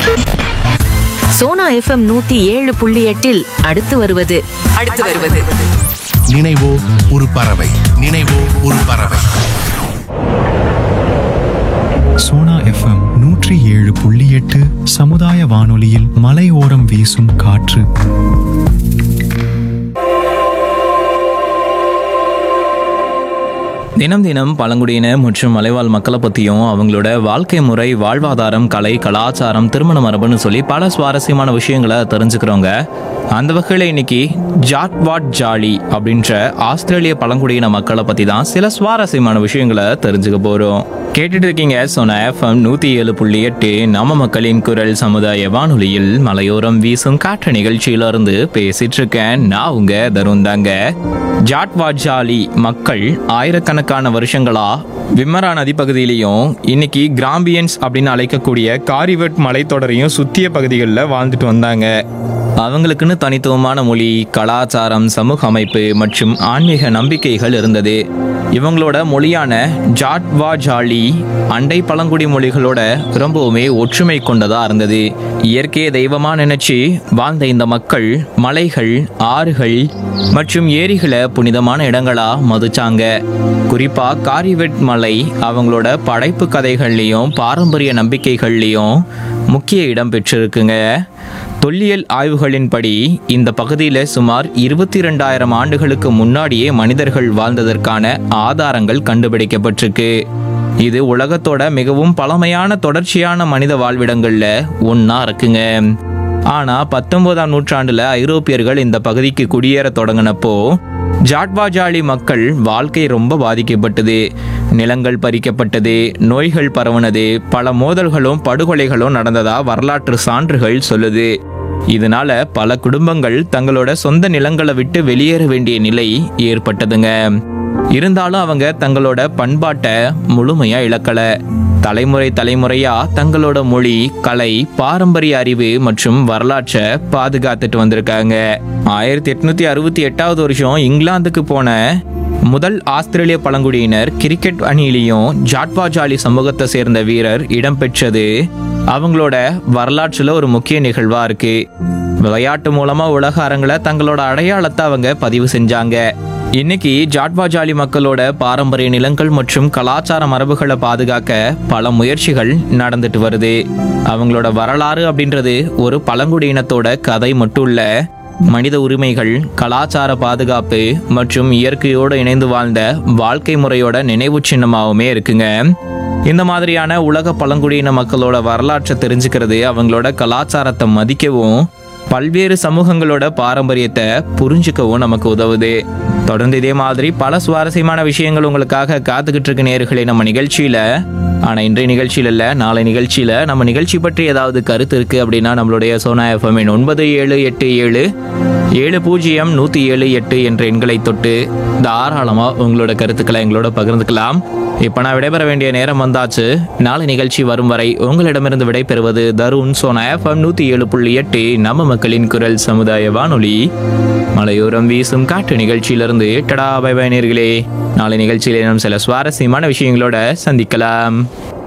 Sona FM நூத்தி ஏழு புள்ளி எட்டில் அடுத்து வருவது அடுத்து வருவது நினைவோ ஒரு பறவை நினைவோ ஒரு பறவை சோனா எஃப்எம் நூற்றி ஏழு புள்ளி எட்டு சமுதாய வானொலியில் மலையோரம் வீசும் காற்று தினம் தினம் பழங்குடியின மற்றும் மலைவாழ் மக்களை பற்றியும் அவங்களோட வாழ்க்கை முறை வாழ்வாதாரம் கலை கலாச்சாரம் திருமண மரபுன்னு சொல்லி பல சுவாரஸ்யமான விஷயங்களை தெரிஞ்சுக்கிறோங்க அந்த வகையில் இன்னைக்கு ஜாட்வாட் ஜாலி அப்படின்ற ஆஸ்திரேலிய பழங்குடியின மக்களை பற்றி தான் சில சுவாரஸ்யமான விஷயங்களை தெரிஞ்சுக்க போகிறோம் கேட்டுட்டு இருக்கீங்க சொன்ன எஃப்எம் நூற்றி ஏழு புள்ளி எட்டு நம்ம மக்களின் குரல் சமுதாய வானொலியில் மலையோரம் வீசும் காற்று நிகழ்ச்சியிலிருந்து பேசிட்டு இருக்கேன் நான் உங்க தருண் தாங்க ஜாட்வாஜாலி மக்கள் ஆயிரக்கணக்கான வருஷங்களா விம்மரா நதி பகுதியிலையும் இன்னைக்கு கிராம்பியன்ஸ் அப்படின்னு அழைக்கக்கூடிய காரிவெட் மலைத்தொடரையும் சுத்திய பகுதிகளில் வாழ்ந்துட்டு வந்தாங்க அவங்களுக்குன்னு தனித்துவமான மொழி கலாச்சாரம் சமூக அமைப்பு மற்றும் ஆன்மீக நம்பிக்கைகள் இருந்தது இவங்களோட மொழியான ஜாட்வா ஜாலி அண்டை பழங்குடி மொழிகளோட ரொம்பவுமே ஒற்றுமை கொண்டதா இருந்தது இயற்கையை தெய்வமா நினைச்சு வாழ்ந்த இந்த மக்கள் மலைகள் ஆறுகள் மற்றும் ஏரிகளை புனிதமான இடங்களா மதிச்சாங்க குறிப்பா காரிவெட் மலை அவங்களோட படைப்பு கதைகள்லையும் பாரம்பரிய நம்பிக்கைகள்லையும் முக்கிய இடம் பெற்றிருக்குங்க தொல்லியல் ஆய்வுகளின்படி இந்த பகுதியில் சுமார் இருபத்தி ரெண்டாயிரம் ஆண்டுகளுக்கு முன்னாடியே மனிதர்கள் வாழ்ந்ததற்கான ஆதாரங்கள் கண்டுபிடிக்கப்பட்டிருக்கு இது உலகத்தோட மிகவும் பழமையான தொடர்ச்சியான மனித வாழ்விடங்கள்ல ஒன்றா இருக்குங்க ஆனா பத்தொன்பதாம் நூற்றாண்டுல ஐரோப்பியர்கள் இந்த பகுதிக்கு குடியேற தொடங்கினப்போ ஜாட்வாஜாலி மக்கள் வாழ்க்கை ரொம்ப பாதிக்கப்பட்டது நிலங்கள் பறிக்கப்பட்டது நோய்கள் பரவுனது பல மோதல்களும் படுகொலைகளும் நடந்ததா வரலாற்று சான்றுகள் சொல்லுது இதனால பல குடும்பங்கள் தங்களோட சொந்த நிலங்களை விட்டு வெளியேற வேண்டிய நிலை ஏற்பட்டதுங்க இருந்தாலும் அவங்க தங்களோட பண்பாட்டை முழுமையா இழக்கல தலைமுறை தலைமுறையா தங்களோட மொழி கலை பாரம்பரிய அறிவு மற்றும் வரலாற்றை பாதுகாத்துட்டு வந்திருக்காங்க ஆயிரத்தி எட்நூத்தி அறுபத்தி எட்டாவது வருஷம் இங்கிலாந்துக்கு போன முதல் ஆஸ்திரேலிய பழங்குடியினர் கிரிக்கெட் அணியிலையும் ஜாட்வாஜாலி சமூகத்தை சேர்ந்த வீரர் இடம்பெற்றது அவங்களோட வரலாற்றுல ஒரு முக்கிய நிகழ்வா இருக்கு விளையாட்டு மூலமா உலக அரங்கில் தங்களோட அடையாளத்தை அவங்க பதிவு செஞ்சாங்க இன்னைக்கு ஜாட்வாஜாலி மக்களோட பாரம்பரிய நிலங்கள் மற்றும் கலாச்சார மரபுகளை பாதுகாக்க பல முயற்சிகள் நடந்துட்டு வருது அவங்களோட வரலாறு அப்படின்றது ஒரு பழங்குடியினத்தோட கதை மட்டும் இல்ல மனித உரிமைகள் கலாச்சார பாதுகாப்பு மற்றும் இயற்கையோடு இணைந்து வாழ்ந்த வாழ்க்கை முறையோட நினைவு சின்னமாகவுமே இருக்குங்க இந்த மாதிரியான உலக பழங்குடியின மக்களோட வரலாற்றை தெரிஞ்சுக்கிறது அவங்களோட கலாச்சாரத்தை மதிக்கவும் பல்வேறு சமூகங்களோட பாரம்பரியத்தை புரிஞ்சுக்கவும் நமக்கு உதவுது தொடர்ந்து இதே மாதிரி பல சுவாரஸ்யமான விஷயங்கள் உங்களுக்காக காத்துக்கிட்டு இருக்க நேர்களை நம்ம நிகழ்ச்சியில ஆனா இன்றைய நிகழ்ச்சியில இல்ல நாளை நிகழ்ச்சியில நம்ம நிகழ்ச்சி பற்றி ஏதாவது கருத்து இருக்கு அப்படின்னா நம்மளுடைய சோனா எஃப்எம் ஒன்பது ஏழு எட்டு ஏழு ஏழு பூஜ்ஜியம் நூற்றி ஏழு எட்டு என்ற எண்களை தொட்டு தாராளமாக உங்களோட கருத்துக்களை எங்களோட பகிர்ந்துக்கலாம் இப்போ நான் விடைபெற வேண்டிய நேரம் வந்தாச்சு நாளை நிகழ்ச்சி வரும் வரை உங்களிடமிருந்து விடைபெறுவது தருண் சோனா எஃப்எம் நூற்றி ஏழு புள்ளி எட்டு நம்ம மக்களின் குரல் சமுதாய வானொலி மலையோரம் வீசும் காற்று நிகழ்ச்சியிலிருந்து டடா பை பை நேர்களே நாளை நிகழ்ச்சியில் இன்னும் சில சுவாரஸ்யமான விஷயங்களோட சந்திக்கலாம்